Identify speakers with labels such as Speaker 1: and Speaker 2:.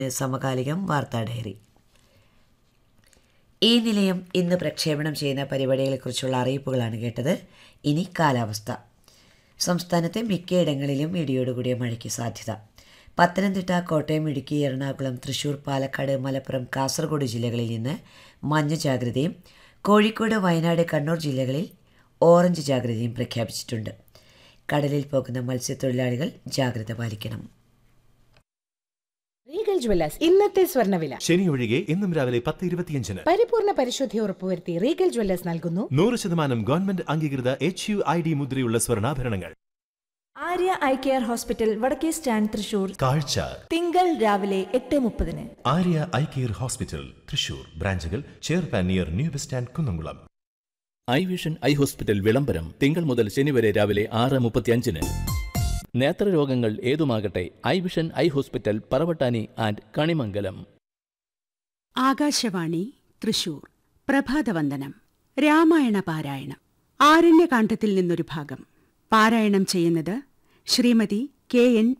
Speaker 1: സമകാലികം വാർത്താ ഡയറി ഈ നിലയം ഇന്ന് പ്രക്ഷേപണം ചെയ്യുന്ന പരിപാടികളെക്കുറിച്ചുള്ള അറിയിപ്പുകളാണ് കേട്ടത് ഇനി കാലാവസ്ഥ സംസ്ഥാനത്തെ മിക്കയിടങ്ങളിലും ഇടിയോടുകൂടിയ മഴയ്ക്ക് സാധ്യത പത്തനംതിട്ട കോട്ടയം ഇടുക്കി എറണാകുളം തൃശൂർ പാലക്കാട് മലപ്പുറം കാസർഗോഡ് ജില്ലകളിൽ നിന്ന് മഞ്ഞ ജാഗ്രതയും കോഴിക്കോട് വയനാട് കണ്ണൂർ ജില്ലകളിൽ ഓറഞ്ച് ജാഗ്രതയും പ്രഖ്യാപിച്ചിട്ടുണ്ട് കടലിൽ പോകുന്ന മത്സ്യത്തൊഴിലാളികൾ ജാഗ്രത പാലിക്കണം
Speaker 2: റീഗൽ ജ്വല്ലേഴ്സ് ഇന്നത്തെ സ്വർണ്ണവില
Speaker 3: ശനി ഒഴികെ ഇന്നും രാവിലെ പത്ത് ഇരുപത്തിയഞ്ചിന്
Speaker 2: പരിപൂർണ പരിശുദ്ധി ഉറപ്പുവരുത്തി റീഗൽ ജ്വല്ലേഴ്സ് നൽകുന്നു
Speaker 3: നൂറ് ശതമാനം ഗവൺമെന്റ് അംഗീകൃത എച്ച് യു ഐ ഡി മുദ്രയുള്ള സ്വർണ്ണാഭരണങ്ങൾ
Speaker 4: ആര്യ ഐ കെയർ ഹോസ്പിറ്റൽ വടക്കേ സ്റ്റാൻഡ് തൃശൂർ
Speaker 3: കാഴ്ച
Speaker 4: തിങ്കൾ രാവിലെ എട്ട് മുപ്പതിന്
Speaker 3: Arya eye care hospital Thrissur ബ്രാഞ്ചുകൾ ചെയർപാൻ near new bus stand Kunnamkulam
Speaker 5: eye vision eye hospital വിളംബരം തിങ്കൾ മുതൽ ശനി വരെ രാവിലെ ആറ് മുപ്പത്തിയഞ്ചിന് നേത്രരോഗങ്ങൾ ഏതുമാകട്ടെ eye vision eye hospital Paravattani and Kanimangalam
Speaker 6: Akashvani Thrissur പ്രഭാതവന്ദനം രാമായണ പാരായണം ആരണ്യകാന്ഡത്തിൽ നിന്നൊരു ഭാഗം പാരായണം ചെയ്യുന്നത് ശ്രീമതി കെ എൻ